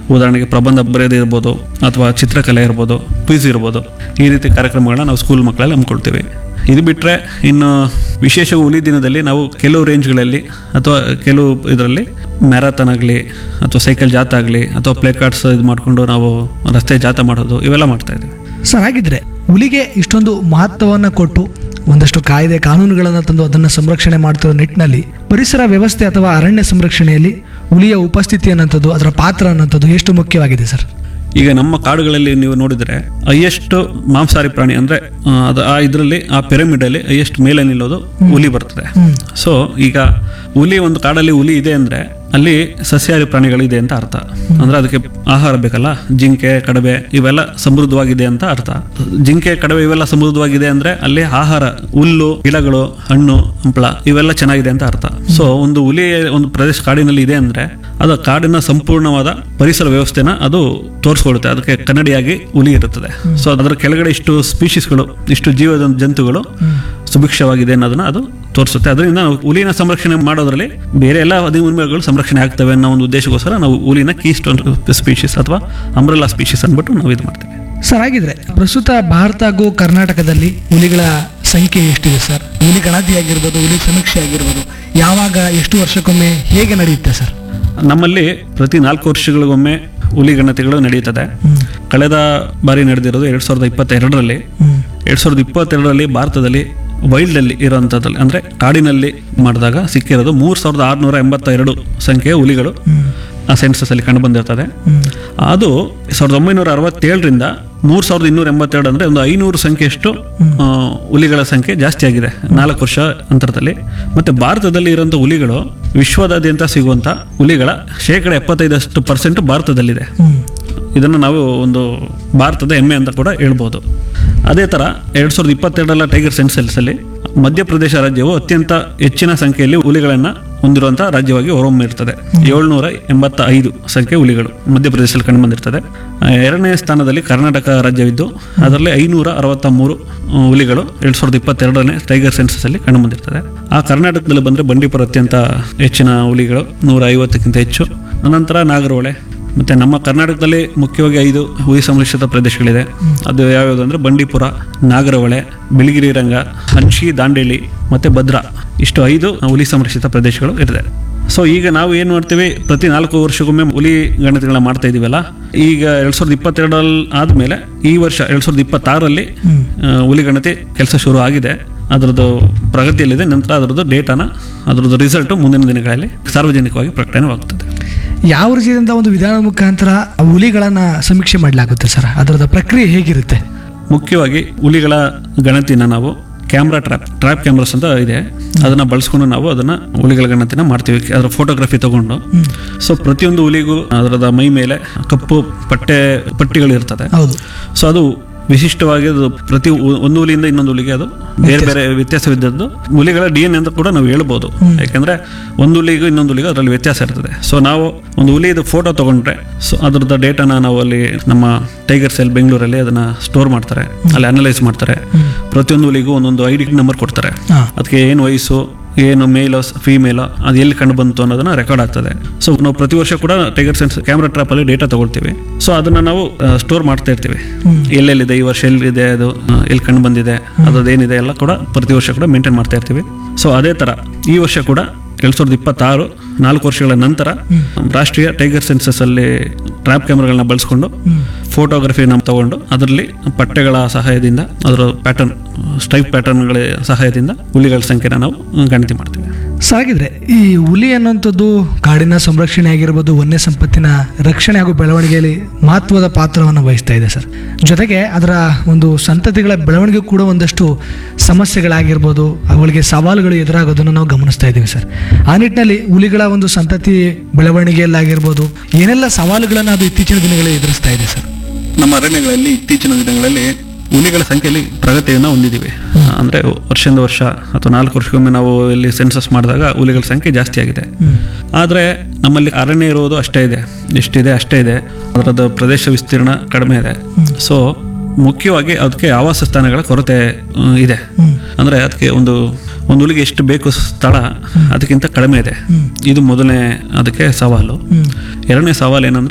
ಉದಾಹರಣೆಗೆ ಪ್ರಬಂಧ ಬರೆಯೋದು ಇರ್ಬೋದು ಅಥವಾ ಚಿತ್ರಕಲೆ ಇರ್ಬೋದು ಕ್ವಿಜ್ ಇರ್ಬೋದು ಈ ರೀತಿ ಕಾರ್ಯಕ್ರಮಗಳನ್ನ ನಾವು ಸ್ಕೂಲ್ ಮಕ್ಕಳಲ್ಲಿ ಹಮ್ಮಿಕೊಳ್ತೀವಿ ಇದು ಬಿಟ್ಟರೆ ಇನ್ನು ವಿಶೇಷ ಹುಲಿ ದಿನದಲ್ಲಿ ನಾವು ಕೆಲವು ರೇಂಜ್ಗಳಲ್ಲಿ ಅಥವಾ ಕೆಲವು ಇದರಲ್ಲಿ ಮ್ಯಾರಥಾನ್ ಆಗಲಿ ಅಥವಾ ಸೈಕಲ್ ಜಾಥಾ ಆಗಲಿ ಅಥವಾ ಪ್ಲೇ ಕಾರ್ಡ್ಸ್ ಇದು ಮಾಡಿಕೊಂಡು ನಾವು ರಸ್ತೆ ಜಾಥಾ ಮಾಡೋದು ಇವೆಲ್ಲ ಮಾಡ್ತಾ ಇದ್ದೀವಿ ಸರ್ ಹಾಗಿದ್ರೆ ಹುಲಿಗೆ ಇಷ್ಟೊಂದು ಮಹತ್ವವನ್ನು ಕೊಟ್ಟು ಒಂದಷ್ಟು ಕಾಯ್ದೆ ಕಾನೂನುಗಳನ್ನು ತಂದು ಅದನ್ನು ಸಂರಕ್ಷಣೆ ಮಾಡ್ತಿರೋ ನಿಟ್ಟಿನಲ್ಲಿ ಪರಿಸರ ವ್ಯವಸ್ಥೆ ಅಥವಾ ಅರಣ್ಯ ಸಂರಕ್ಷಣೆಯಲ್ಲಿ ಹುಲಿಯ ಉಪಸ್ಥಿತಿ ಅನ್ನೋಂಥದ್ದು ಅದರ ಪಾತ್ರ ಅನ್ನೋಂಥದ್ದು ಎಷ್ಟು ಮುಖ್ಯವಾಗಿದೆ ಸರ್ ಈಗ ನಮ್ಮ ಕಾಡುಗಳಲ್ಲಿ ನೀವು ನೋಡಿದ್ರೆ ಹೈಯೆಸ್ಟ್ ಮಾಂಸಾಹಾರಿ ಪ್ರಾಣಿ ಅಂದ್ರೆ ಆ, ಅದು ಆ ಇದರಲ್ಲಿ ಆ ಪಿರಮಿಡ್ ಅಲ್ಲಿ ಹೈಯೆಸ್ಟ್ ಮೇಲೆ ನಿಲ್ಲೋದು ಹುಲಿ ಬರ್ತದೆ ಸೊ ಈಗ ಹುಲಿ ಒಂದು ಕಾಡಲ್ಲಿ ಹುಲಿ ಇದೆ ಅಂದ್ರೆ ಅಲ್ಲಿ ಸಸ್ಯಾಹಾರಿ ಪ್ರಾಣಿಗಳಿದೆ ಅಂತ ಅರ್ಥ ಅಂದ್ರೆ ಅದಕ್ಕೆ ಆಹಾರ ಬೇಕಲ್ಲ ಜಿಂಕೆ ಕಡವೆ ಇವೆಲ್ಲ ಸಮೃದ್ಧವಾಗಿದೆ ಅಂತ ಅರ್ಥ ಜಿಂಕೆ ಕಡವೆ ಇವೆಲ್ಲ ಸಮೃದ್ಧವಾಗಿದೆ ಅಂದ್ರೆ ಅಲ್ಲಿ ಆಹಾರ ಹುಲ್ಲು ಗಿಡಗಳು ಹಣ್ಣು ಹಂಪಳ ಇವೆಲ್ಲ ಚೆನ್ನಾಗಿದೆ ಅಂತ ಅರ್ಥ ಸೊ ಒಂದು ಹುಲಿ ಒಂದು ಪ್ರದೇಶ ಕಾಡಿನಲ್ಲಿ ಇದೆ ಅಂದ್ರೆ ಅದು ಕಾಡಿನ ಸಂಪೂರ್ಣವಾದ ಪರಿಸರ ವ್ಯವಸ್ಥೆನ ಅದು ತೋರಿಸ್ಕೊಡುತ್ತೆ ಅದಕ್ಕೆ ಕನ್ನಡಿಯಾಗಿ ಹುಲಿ ಇರುತ್ತದೆ ಸೊ ಅದರ ಕೆಳಗಡೆ ಇಷ್ಟು ಸ್ಪೀಶೀಸ್ಗಳು ಇಷ್ಟು ಜೀವ ಜಂತುಗಳು ಸುಭಿಕ್ಷವಾಗಿದೆ ಅನ್ನೋದನ್ನ ಅದು ತೋರಿಸುತ್ತೆ ಅದರಿಂದ ನಾವು ಹುಲಿನ ಸಂರಕ್ಷಣೆ ಮಾಡೋದ್ರಲ್ಲಿ ಬೇರೆ ಎಲ್ಲ ಹದಿಮೂರು ಸಂರಕ್ಷಣೆ ಆಗ್ತವೆ ಅನ್ನೋ ಒಂದು ಉದ್ದೇಶಕ್ಕೋಸ್ಕರ ನಾವು ಹುಲಿನ ಕೀಸ್ಟೋನ್ ಸ್ಪೀಶೀಸ್ ಅಥವಾ ಅಂಬ್ರೆಲಾ ಸ್ಪೀಶೀಸ್ ಅಂದ್ಬಿಟ್ಟು ನಾವು ಇದು ಮಾಡ್ತೀವಿ ಸರ್ ಹಾಗಿದ್ರೆ ಪ್ರಸ್ತುತ ಭಾರತ ಹಾಗೂ ಕರ್ನಾಟಕದಲ್ಲಿ ಹುಲಿಗಳ ಸಂಖ್ಯೆ ಎಷ್ಟಿದೆ ಸರ್ ಹುಲಿ ಗಣತಿ ಆಗಿರ್ಬೋದು ಹುಲಿ ಸಮೀಕ್ಷೆ ಆಗಿರ್ಬೋದು ಯಾವಾಗ ಎಷ್ಟು ವರ್ಷಕ್ಕೊಮ್ಮೆ ಹೇಗೆ ನಡೆಯುತ್ತೆ ಸರ್ ನಮ್ಮಲ್ಲಿ ಪ್ರತಿ ನಾಲ್ಕು ವರ್ಷಗಳಿಗೊಮ್ಮೆ ಹುಲಿ ಗಣತಿಗಳು ನಡೆಯುತ್ತದೆ ಕಳೆದ ಬಾರಿ ನಡೆದಿರೋದು ಎರಡ್ ಸಾವಿರದ ಇಪ್ಪತ್ತೆರಡರಲ್ಲಿ ಹ್ಮ್. ಎರಡ್ ಸಾವಿರದ ಇಪ್ಪತ್ತೆರಡರಲ್ಲಿ ಭಾರತದಲ್ಲಿ ವೈಲ್ಡ್ ಅಲ್ಲಿ ಇರುವಂತದ್ರಲ್ಲಿ ಅಂದ್ರೆ ಕಾಡಿನಲ್ಲಿ ಮಾಡಿದಾಗ ಸಿಕ್ಕಿರೋದು ಮೂರ್ ಸಾವಿರದ ಆರುನೂರ ಎಂಬತ್ತ ಎರಡು ಸಂಖ್ಯೆಯ ಹುಲಿಗಳು ಆ ಸೆನ್ಸಸ್ ಅಲ್ಲಿ ಕಂಡು ಬಂದಿರ್ತದೆ ಅದು ಸಾವಿರದ ಒಂಬೈನೂರ ಅರವತ್ತೇಳರಿಂದ ಮೂರ್ ಸಾವಿರದ ಇನ್ನೂರ ಎಂಬತ್ತೆರಡು ಅಂದ್ರೆ ಒಂದು ಐನೂರು ಸಂಖ್ಯೆಯಷ್ಟು ಆ, ಹುಲಿಗಳ ಸಂಖ್ಯೆ ಜಾಸ್ತಿ ಆಗಿದೆ ನಾಲ್ಕು ವರ್ಷ ಅಂತರದಲ್ಲಿ ಮತ್ತೆ ಭಾರತದಲ್ಲಿ ಇರುವಂತ ಹುಲಿಗಳು ವಿಶ್ವದಾದ್ಯಂತ ಸಿಗುವಂತ ಹುಲಿಗಳ ಶೇಕಡ ಎಪ್ಪತ್ತೈದಷ್ಟು ಪರ್ಸೆಂಟ್ ಭಾರತದಲ್ಲಿದೆ ಹ್ಮ್. ಇದನ್ನು ನಾವು ಒಂದು ಭಾರತದ ಹೆಮ್ಮೆ ಅಂತ ಕೂಡ ಹೇಳ್ಬೋದು ಅದೇ ಥರ ಎರಡು ಸಾವಿರದ ಇಪ್ಪತ್ತೆರಡರ ಟೈಗರ್ ಸೆನ್ಸಲ್ಸಲ್ಲಿ ಮಧ್ಯಪ್ರದೇಶ ರಾಜ್ಯವು ಅತ್ಯಂತ ಹೆಚ್ಚಿನ ಸಂಖ್ಯೆಯಲ್ಲಿ ಹುಲಿಗಳನ್ನು ಹೊಂದಿರುವಂಥ ರಾಜ್ಯವಾಗಿ ಹೊರಹೊಮ್ಮಿರ್ತದೆ ಏಳ್ನೂರ ಎಂಬತ್ತ ಐದು ಸಂಖ್ಯೆ ಹುಲಿಗಳು ಮಧ್ಯಪ್ರದೇಶದಲ್ಲಿ ಕಂಡು ಬಂದಿರ್ತದೆ ಆ, ಎರಡನೇ ಸ್ಥಾನದಲ್ಲಿ ಕರ್ನಾಟಕ ರಾಜ್ಯವಿದ್ದು ಅದರಲ್ಲಿ ಐನೂರ ಅರವತ್ತ ಮೂರು ಆ, ಹುಲಿಗಳು ಎರಡು ಸಾವಿರದ ಇಪ್ಪತ್ತೆರಡನೇ ಟೈಗರ್ ಸೆನ್ಸಸ್ಸಲ್ಲಿ ಕಂಡು ಬಂದಿರ್ತದೆ ಆ ಕರ್ನಾಟಕದಲ್ಲಿ ಬಂದರೆ ಬಂಡೀಪುರ ಅತ್ಯಂತ ಹೆಚ್ಚಿನ ಹುಲಿಗಳು ನೂರ ಐವತ್ತಕ್ಕಿಂತ ಹೆಚ್ಚು ಅನಂತರ ನಾಗರಹೊಳೆ ಮತ್ತೆ ನಮ್ಮ ಕರ್ನಾಟಕದಲ್ಲಿ ಮುಖ್ಯವಾಗಿ ಐದು ಹುಲಿ ಸಂರಕ್ಷಿತ ಪ್ರದೇಶಗಳಿದೆ ಅದು ಯಾವ್ಯಾವುದು ಅಂದ್ರೆ ಬಂಡೀಪುರ ನಾಗರಹೊಳೆ ಬಿಳಿಗಿರಿ ರಂಗ ಹಂಚಿ ದಾಂಡೇಲಿ ಮತ್ತೆ ಭದ್ರಾ ಇಷ್ಟು ಐದು ಹುಲಿ ಸಂರಕ್ಷಿತ ಪ್ರದೇಶಗಳು ಇದೆ ಸೊ ಈಗ ನಾವು ಏನು ಮಾಡ್ತೀವಿ ಪ್ರತಿ ನಾಲ್ಕು ವರ್ಷಕ್ಕೊಮ್ಮೆ ಹುಲಿ ಗಣತಿಗಳನ್ನ ಮಾಡ್ತಾ ಇದೀವಲ್ಲ ಈಗ ಎರಡ್ ಸಾವಿರದ ಇಪ್ಪತ್ತೆರಡರಲ್ಲಿ ಆದ್ಮೇಲೆ ಈ ವರ್ಷ ಎರಡ್ ಸಾವಿರದ ಇಪ್ಪತ್ತಾರರಲ್ಲಿ ಆ, ಹುಲಿ ಗಣತಿ ಕೆಲಸ ಶುರು ಆಗಿದೆ ಅದರದ್ದು ಪ್ರಗತಿಯಲ್ಲಿದೆ ನಂತರ ಅದರದ್ದು ಡೇಟಾನ ಅದರದ್ದು ರಿಸಲ್ಟ್ ಮುಂದಿನ ದಿನಗಳಲ್ಲಿ ಸಾರ್ವಜನಿಕವಾಗಿ ಪ್ರಕಟಣೆವಾಗ್ತದೆ ಯಾವ ರೀತಿಯಿಂದ ಒಂದು ವಿಧಾನದ ಮುಖಾಂತರ ಆ ಹುಲಿಗಳನ್ನ ಸಮೀಕ್ಷೆ ಮಾಡಲಾಗುತ್ತೆ ಸರ್ ಅದರದ ಪ್ರಕ್ರಿಯೆ ಹೇಗಿರುತ್ತೆ ಮುಖ್ಯವಾಗಿ ಹುಲಿಗಳ ಗಣತಿನ ನಾವು ಕ್ಯಾಮ್ರಾ ಟ್ರ್ಯಾಪ್ ಟ್ರ್ಯಾಪ್ ಕ್ಯಾಮ್ರಾಸ್ ಅಂತ ಇದೆ ಅದನ್ನ ಬಳಸ್ಕೊಂಡು ನಾವು ಅದನ್ನ ಹುಲಿಗಳ ಗಣತಿನ ಮಾಡ್ತೀವಿ ಅದರ ಫೋಟೋಗ್ರಫಿ ತಗೊಂಡು ಸೊ ಪ್ರತಿಯೊಂದು ಹುಲಿಗೂ ಅದರದ ಮೈ ಮೇಲೆ ಕಪ್ಪು ಪಟ್ಟೆ ಪಟ್ಟಿಗಳು ಇರ್ತದೆ ಹೌದು ಸೊ ಅದು ವಿಶಿಷ್ಟವಾಗಿ ಅದು ಪ್ರತಿ ಹು- ಒಂದು ಹುಲಿಯಿಂದ ಇನ್ನೊಂದು ಹುಲಿಗೆ ಅದು ಬೇರೆ ಬೇರೆ ವ್ಯತ್ಯಾಸವಿದ್ದದ್ದು ಹುಲಿಗಳ ಡಿ ಎನ್ ಅಂತ ಕೂಡ ನಾವು ಹೇಳ್ಬೋದು ಯಾಕಂದ್ರೆ ಒಂದು ಹುಲಿಗೂ ಇನ್ನೊಂದು ಹುಲಿಗೂ ಅದರಲ್ಲಿ ವ್ಯತ್ಯಾಸ ಇರ್ತದೆ ಸೊ ನಾವು ಒಂದು ಹುಲಿದು ಫೋಟೋ ತಗೊಂಡ್ರೆ ಸೊ ಅದ್ರದ್ದು ಡೇಟಾನ ನಾವು ಅಲ್ಲಿ ನಮ್ಮ ಟೈಗರ್ ಸೆಲ್ ಬೆಂಗಳೂರಲ್ಲಿ ಅದನ್ನ ಸ್ಟೋರ್ ಮಾಡ್ತಾರೆ ಅಲ್ಲಿ ಅನಲೈಸ್ ಮಾಡ್ತಾರೆ ಪ್ರತಿಯೊಂದು ಹುಲಿಗೂ ಒಂದೊಂದು ಐ ಡಿ ನಂಬರ್ ಕೊಡ್ತಾರೆ ಹಾ. ಅದಕ್ಕೆ ಏನು ವಯಸ್ಸು ಏನು ಮೇಲೋ ಫೀಮೇಲೋ ಅದು ಎಲ್ಲಿ ಕಂಡು ಬಂತು ಅನ್ನೋದನ್ನ ರೆಕಾರ್ಡ್ ಆಗ್ತದೆ ಸೊ ನಾವು ಪ್ರತಿ ವರ್ಷ ಕೂಡ ಟೈಗರ್ ಸೆನ್ಸ್ ಕ್ಯಾಮ್ರಾ ಟ್ರಾಪ್ ಅಲ್ಲಿ ಡೇಟಾ ತಗೊಳ್ತೀವಿ ಸೊ ಅದನ್ನ ನಾವು ಸ್ಟೋರ್ ಮಾಡ್ತಾ ಇರ್ತೀವಿ ಎಲ್ಲೆಲ್ಲಿದೆ ಈ ವರ್ಷ ಎಲ್ಲಿದೆ ಅದು ಆ, ಎಲ್ಲಿ ಕಂಡು ಬಂದಿದೆ ಅದೇನಿದೆ ಎಲ್ಲ ಕೂಡ ಪ್ರತಿ ವರ್ಷ ಕೂಡ ಮೇಂಟೈನ್ ಮಾಡ್ತಾ ಇರ್ತೀವಿ ಸೊ ಅದೇ ತರ ಈ ವರ್ಷ ಕೂಡ ಎರಡ್ ಸಾವಿರದ ಇಪ್ಪತ್ತಾರು ನಾಲ್ಕು ವರ್ಷಗಳ ನಂತರ ರಾಷ್ಟ್ರೀಯ ಟೈಗರ್ ಸೆನ್ಸಸ್ ಅಲ್ಲಿ ಟ್ರ್ಯಾಪ್ ಕ್ಯಾಮ್ರಾಗಳನ್ನ ಬಳಸ್ಕೊಂಡು ಫೋಟೋಗ್ರಫಿ ನಾವು ತಗೊಂಡು ಅದರಲ್ಲಿ ಪಟ್ಟೆಗಳ ಸಹಾಯದಿಂದ ಅದರ ಪ್ಯಾಟರ್ನ್ ಸ್ಟೈಪ್ ಪ್ಯಾಟರ್ನ್ಗಳ ಸಹಾಯದಿಂದ ಹುಲಿಗಳ ಸಂಖ್ಯೆನ ನಾವು ಗಣತಿ ಮಾಡ್ತೀವಿ ಸೊ ಹಾಗಿದ್ರೆ ಈ ಹುಲಿ ಅನ್ನುವಂಥದ್ದು ಕಾಡಿನ ಸಂರಕ್ಷಣೆ ಆಗಿರ್ಬೋದು ವನ್ಯ ಸಂಪತ್ತಿನ ರಕ್ಷಣೆ ಹಾಗೂ ಬೆಳವಣಿಗೆಯಲ್ಲಿ ಮಹತ್ವದ ಪಾತ್ರವನ್ನು ವಹಿಸ್ತಾ ಇದೆ ಸರ್ ಜೊತೆಗೆ ಅದರ ಒಂದು ಸಂತತಿಗಳ ಬೆಳವಣಿಗೆ ಕೂಡ ಒಂದಷ್ಟು ಸಮಸ್ಯೆಗಳಾಗಿರ್ಬೋದು ಅವುಗಳಿಗೆ ಸವಾಲುಗಳು ಎದುರಾಗೋದನ್ನು ನಾವು ಗಮನಿಸ್ತಾ ಇದ್ದೀವಿ ಸರ್ ಆ ನಿಟ್ಟಿನಲ್ಲಿ ಹುಲಿಗಳ ಒಂದು ಸಂತತಿ ಬೆಳವಣಿಗೆಯಲ್ಲಾಗಿರ್ಬೋದು ಏನೆಲ್ಲ ಸವಾಲುಗಳನ್ನು ಅದು ಇತ್ತೀಚಿನ ದಿನಗಳಲ್ಲಿ ಎದುರಿಸ್ತಾ ಇದೆ ಸರ್ ನಮ್ಮ ಅರಣ್ಯಗಳಲ್ಲಿ ಇತ್ತೀಚಿನ ದಿನಗಳಲ್ಲಿ ಹುಲಿಗಳ ಸಂಖ್ಯೆಯಲ್ಲಿ ಪ್ರಗತಿಯನ್ನು ಹೊಂದಿದ್ದೀವಿ ಅಂದ್ರೆ ವರ್ಷದಿಂದ ವರ್ಷ ಅಥವಾ ನಾಲ್ಕು ವರ್ಷಕ್ಕೊಮ್ಮೆ ನಾವು ಇಲ್ಲಿ ಸೆನ್ಸಸ್ ಮಾಡಿದಾಗ ಹುಲಿಗಳ ಸಂಖ್ಯೆ ಜಾಸ್ತಿ ಆಗಿದೆ ಆದರೆ ನಮ್ಮಲ್ಲಿ ಅರಣ್ಯ ಇರುವುದು ಅಷ್ಟೇ ಇದೆ ಎಷ್ಟಿದೆ ಅಷ್ಟೇ ಇದೆ ಅದರದ ಪ್ರದೇಶ ವಿಸ್ತೀರ್ಣ ಕಡಿಮೆ ಇದೆ ಸೊ ಮುಖ್ಯವಾಗಿ ಅದಕ್ಕೆ ಆವಾಸ ಸ್ಥಾನಗಳ ಕೊರತೆ ಆ, ಇದೆ ಅಂದ್ರೆ ಅದಕ್ಕೆ ಒಂದು ಒಂದು ಹುಲಿಗೆ ಎಷ್ಟು ಬೇಕು ಸ್ಥಳ ಅದಕ್ಕಿಂತ ಕಡಿಮೆ ಇದೆ ಇದು ಮೊದಲನೇ ಅದಕ್ಕೆ ಸವಾಲು ಎರಡನೇ ಸವಾಲು ಏನಂದ್ರೆ